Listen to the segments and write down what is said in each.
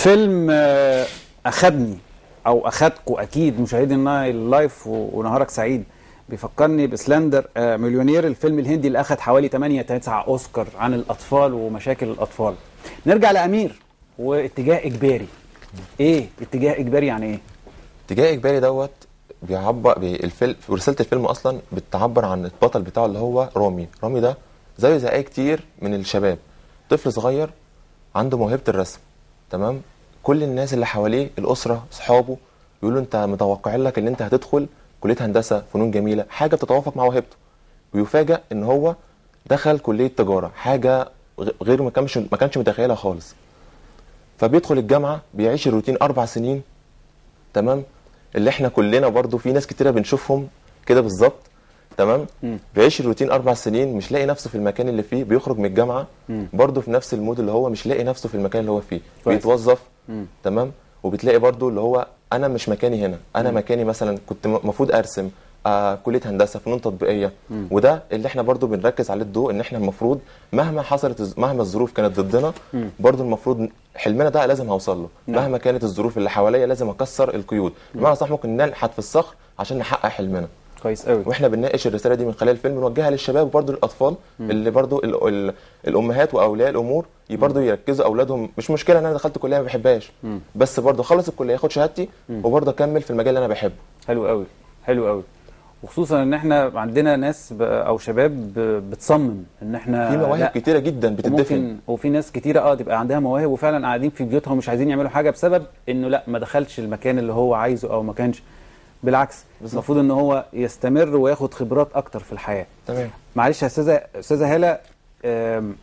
فيلم آه، اخدني او اخدكوا اكيد مشاهدي النايل لايف و- ونهارك سعيد بيفكرني بسلندر آه، مليونير الفيلم الهندي اللي اخد حوالي 8 9 اوسكار عن الاطفال ومشاكل الاطفال نرجع لامير واتجاه اجباري ايه اتجاه اجباري يعني ايه اتجاه اجباري دوت بيعبر بي- الفيلم رساله الفيلم اصلا بتعبر عن البطل بتاعه اللي هو رامي رامي ده زيه زي اي كتير من الشباب طفل صغير عنده موهبه الرسم تمام كل الناس اللي حواليه الاسره اصحابه يقولوا انت متوقعين لك ان انت هتدخل كليه هندسه فنون جميله حاجه بتتوافق مع موهبته ويفاجئ ان هو دخل كليه تجاره حاجه غ- غير ما كانش ما كانش متخيلها خالص فبيدخل الجامعه بيعيش الروتين اربع سنين تمام اللي احنا كلنا برضو في ناس كتيره بنشوفهم كده بالظبط تمام مم. بيعيش الروتين اربع سنين مش لاقي نفسه في المكان اللي فيه بيخرج من الجامعه مم. برضو في نفس المود اللي هو مش لاقي نفسه في المكان اللي هو فيه كويس. بيتوظف مم. تمام وبتلاقي برضو اللي هو انا مش مكاني هنا انا مكاني مثلا كنت المفروض ارسم آه كليه هندسه فنون تطبيقيه مم. وده اللي احنا برضو بنركز عليه الضوء ان احنا المفروض مهما حصلت الز- مهما الظروف كانت ضدنا مم. برضو المفروض حلمنا ده لازم هوصل له نعم. مهما كانت الظروف اللي حواليا لازم اكسر القيود بمعنى صح ممكن ننحت في الصخر عشان نحقق حلمنا كويس قوي واحنا بنناقش الرساله دي من خلال الفيلم نوجهها للشباب وبرضه للاطفال اللي برضه ال ال الامهات واولياء الامور برضه يركزوا اولادهم مش مشكله ان انا دخلت كليه ما بحبهاش مم. بس برضه اخلص الكليه اخد شهادتي وبرضه اكمل في المجال اللي انا بحبه حلو قوي حلو قوي وخصوصا ان احنا عندنا ناس ب- او شباب ب- بتصمم ان احنا في مواهب لا، كتيره جدا بتدفن وممكن وفي ناس كتيره اه تبقى عندها مواهب وفعلا قاعدين في بيوتها ومش عايزين يعملوا حاجه بسبب انه لا ما دخلش المكان اللي هو عايزه او ما كانش بالعكس بالظبط. المفروض ان هو يستمر وياخد خبرات اكتر في الحياه تمام معلش يا استاذه استاذه هاله آم،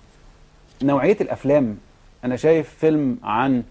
نوعيه الافلام انا شايف فيلم عن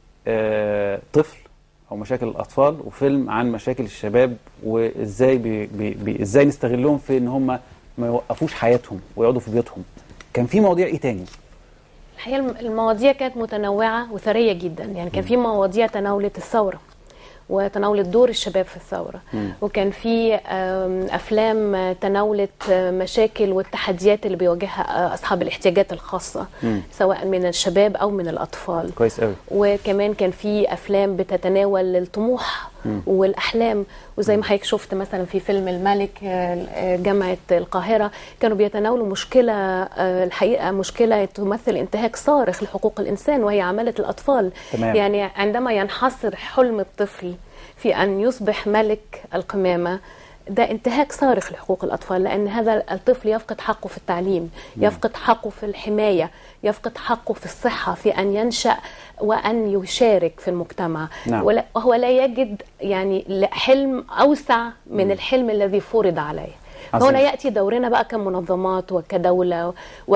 آه، طفل او مشاكل الاطفال وفيلم عن مشاكل الشباب وازاي بي بي بي ازاي نستغلهم في ان هم ما يوقفوش حياتهم ويقعدوا في بيوتهم كان في مواضيع ايه تاني الحقيقه الم- المواضيع كانت متنوعه وثريه جدا يعني كان في مواضيع تناولت الثوره وتناولت دور الشباب في الثوره وكان في آم، افلام تناولت آه، مشاكل والتحديات اللي بيواجهها آه، اصحاب الاحتياجات الخاصه مم. سواء من الشباب او من الاطفال كويس قوي وكمان كان في افلام بتتناول الطموح والاحلام وزي ما حضرتك شفت مثلا في فيلم الملك آه، جامعه القاهره كانوا بيتناولوا مشكله آه، الحقيقه مشكله تمثل انتهاك صارخ لحقوق الانسان وهي عماله الاطفال تمام. يعني عندما ينحصر حلم الطفل في ان يصبح ملك القمامه ده انتهاك صارخ لحقوق الاطفال لان هذا الطفل يفقد حقه في التعليم يفقد حقه في الحمايه يفقد حقه في الصحه في ان ينشا وان يشارك في المجتمع نعم. ولا وهو لا يجد يعني حلم اوسع من الحلم الذي فرض عليه عظيم. هنا ياتي دورنا بقى كمنظمات وكدوله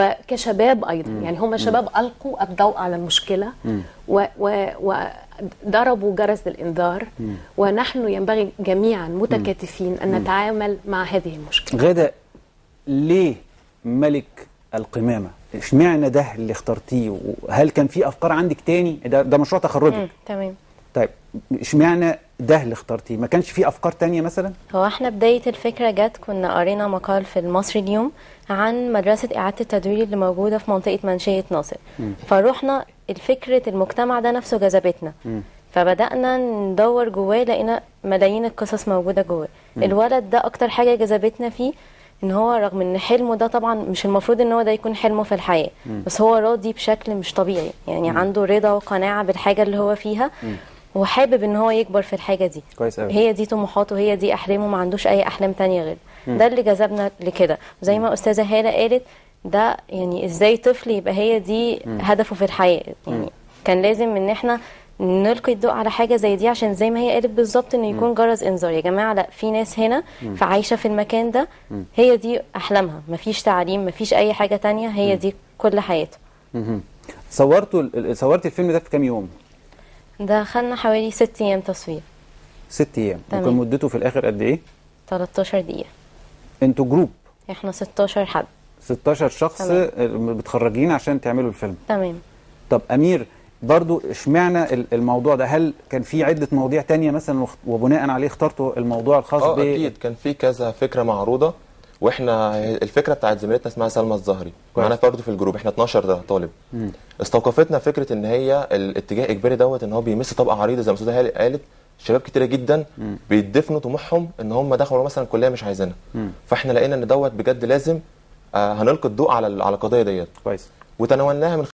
وكشباب ايضا يعني هم شباب القوا الضوء على المشكله و- و- وضربوا جرس الانذار ونحن ينبغي جميعا متكاتفين ان نتعامل مع هذه المشكله غدا ليه ملك القمامه اشمعنى ده اللي اخترتيه وهل كان في افكار عندك تاني ده, ده مشروع تخرجك تمام طيب اشمعنى ده اللي اخترتيه ما كانش في افكار تانية مثلا هو احنا بداية الفكرة جت كنا قرينا مقال في المصري اليوم عن مدرسة إعادة التدوير اللي موجودة في منطقة منشية ناصر فروحنا الفكرة المجتمع ده نفسه جذبتنا فبدأنا ندور جواه لقينا ملايين القصص موجودة جواه الولد ده أكتر حاجة جذبتنا فيه ان هو رغم ان حلمه ده طبعا مش المفروض ان هو ده يكون حلمه في الحياة بس هو راضي بشكل مش طبيعي يعني عنده رضا وقناعة بالحاجة اللي هو فيها وحابب ان هو يكبر في الحاجة دي كويس أوي. هي دي طموحاته هي دي احلامه ما عندوش اي احلام تانية غير ده اللي جذبنا لكده وزي ما استاذه هاله قالت ده يعني ازاي طفل يبقى هي دي هدفه في الحياه يعني كان لازم ان احنا نلقي الضوء على حاجه زي دي عشان زي ما هي قالت بالظبط انه يكون جرس انذار يا جماعه لا في ناس هنا فعايشه في المكان ده هي دي احلامها مفيش تعليم مفيش اي حاجه تانية هي دي كل حياته مهم. صورتوا ال- صورت الفيلم ده في كام يوم ده خدنا حوالي ست ايام تصوير ست ايام تمام. وكان مدته في الاخر قد ايه 13 دقيقه انتوا جروب احنا 16 حد 16 شخص تمام. آه، متخرجين عشان تعملوا الفيلم تمام طب امير برضو اشمعنى ال- الموضوع ده هل كان في عده مواضيع تانية مثلا وخ- وبناء عليه اخترتوا الموضوع الخاص اه ب اكيد كان في كذا فكره معروضه واحنا الفكره بتاعت زميلتنا اسمها سلمى الزهري كويس. معانا برضه في الجروب احنا 12 ده طالب مم. استوقفتنا فكره ان هي الاتجاه الاجباري دوت ان هو بيمس طبقه عريضه زي ما استاذه هالة قالت شباب كتيره جدا بيدفنوا طموحهم ان هم دخلوا مثلا كليه مش عايزينها مم. فاحنا لقينا ان دوت بجد لازم آه، هنلقي الضوء على ال- على القضيه ديت كويس وتناولناها من